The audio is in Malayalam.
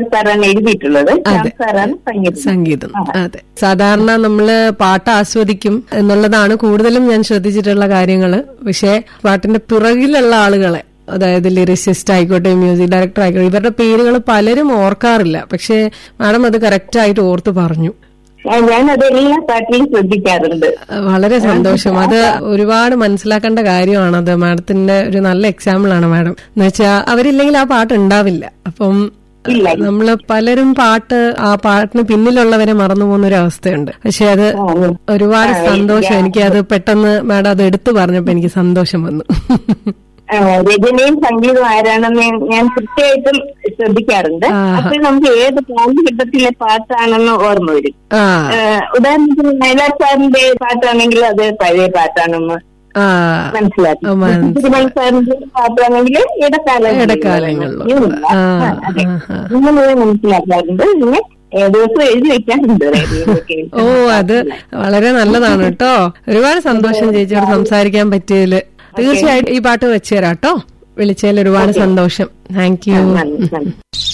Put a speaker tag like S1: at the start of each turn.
S1: സാറാണ് എഴുതിയിട്ടുള്ളത് ശ്യാം സാറാണ് സംഗീതം
S2: സംഗീതം അതെ സാധാരണ നമ്മള് പാട്ട് ആസ്വദിക്കും എന്നുള്ളതാണ് കൂടുതലും ഞാൻ ശ്രദ്ധിച്ചിട്ടുള്ള കാര്യങ്ങള് പക്ഷെ പാട്ടിന്റെ പിറകിലുള്ള ആളുകളെ അതായത് ലിറിസിസ്റ്റ് ആയിക്കോട്ടെ മ്യൂസിക് ഡയറക്ടർ ആയിക്കോട്ടെ ഇവരുടെ പേരുകൾ പലരും ഓർക്കാറില്ല പക്ഷെ മാഡം അത് കറക്റ്റ് ആയിട്ട് ഓർത്ത് പറഞ്ഞു
S1: ആ, ഞാൻ അതെല്ലാ പാട്ടിലും ശ്രദ്ധിക്കാറുണ്ട്
S2: വളരെ സന്തോഷം അത് ഒരുപാട് മനസ്സിലാക്കേണ്ട കാര്യമാണത് മാഡത്തിന്റെ ഒരു നല്ല എക്സാമ്പിൾ ആണ് മാഡം എന്ന് വെച്ചാൽ അവരില്ലെങ്കിൽ ആ പാട്ട് ഉണ്ടാവില്ല അപ്പം
S1: ഇല്ല.
S2: നമ്മള് പലരും പാട്ട് ആ പാട്ടിന് പിന്നിലുള്ളവരെ മറന്നു പോകുന്ന ഒരു അവസ്ഥയുണ്ട് പക്ഷെ അത് ഒരുപാട് സന്തോഷം എനിക്ക് അത് പെട്ടെന്ന് മാഡം അത് എടുത്തു പറഞ്ഞപ്പോ എനിക്ക് സന്തോഷം വന്നു
S1: ആ, രചനയും സംഗീതവും ആരാണെന്ന് ഞാൻ കൃത്യമായിട്ടും ശ്രദ്ധിക്കാറുണ്ട്
S2: ആഹാ.
S1: അപ്പൊ നമുക്ക് ഏത് കാലഘട്ടത്തിലെ പാട്ടാണെന്ന് ഓർമ്മ വരും
S2: ആ
S1: ആ, ഉദാഹരണത്തിന് വയലാർ സാറിന്റെ പാട്ടാണെങ്കിൽ അത് പഴയ പാട്ടാണെന്ന്
S2: ആ
S1: മനസ്സിലാക്കി
S2: ആ, മനസ്സിലാക്കി.
S1: തിരുമൽ സാറിന്റെ പാട്ടാണെങ്കിൽ ഇടക്കാലം
S2: ഇടക്കാലങ്ങളിലുള്ള. ആ, ആ, ആ.
S1: ഇങ്ങനെ മനസ്സിലാക്കാറുണ്ട് പിന്നെ ഏ, ദിവസം എഴുതി വെക്കാറുണ്ട് റേഡിയോയിലൊക്കെ
S2: ഓ അത് വളരെ നല്ലതാണ് കേട്ടോ ഒരുപാട് സന്തോഷം ചേച്ചിയോട് സംസാരിക്കാൻ പറ്റിയതില് തീർച്ചയായിട്ടും ഈ പാട്ട് വെച്ചുതരാം കേട്ടോ വിളിച്ചതിൽ ഒരുപാട് സന്തോഷം താങ്ക് യു
S1: നന്ദി നന്ദി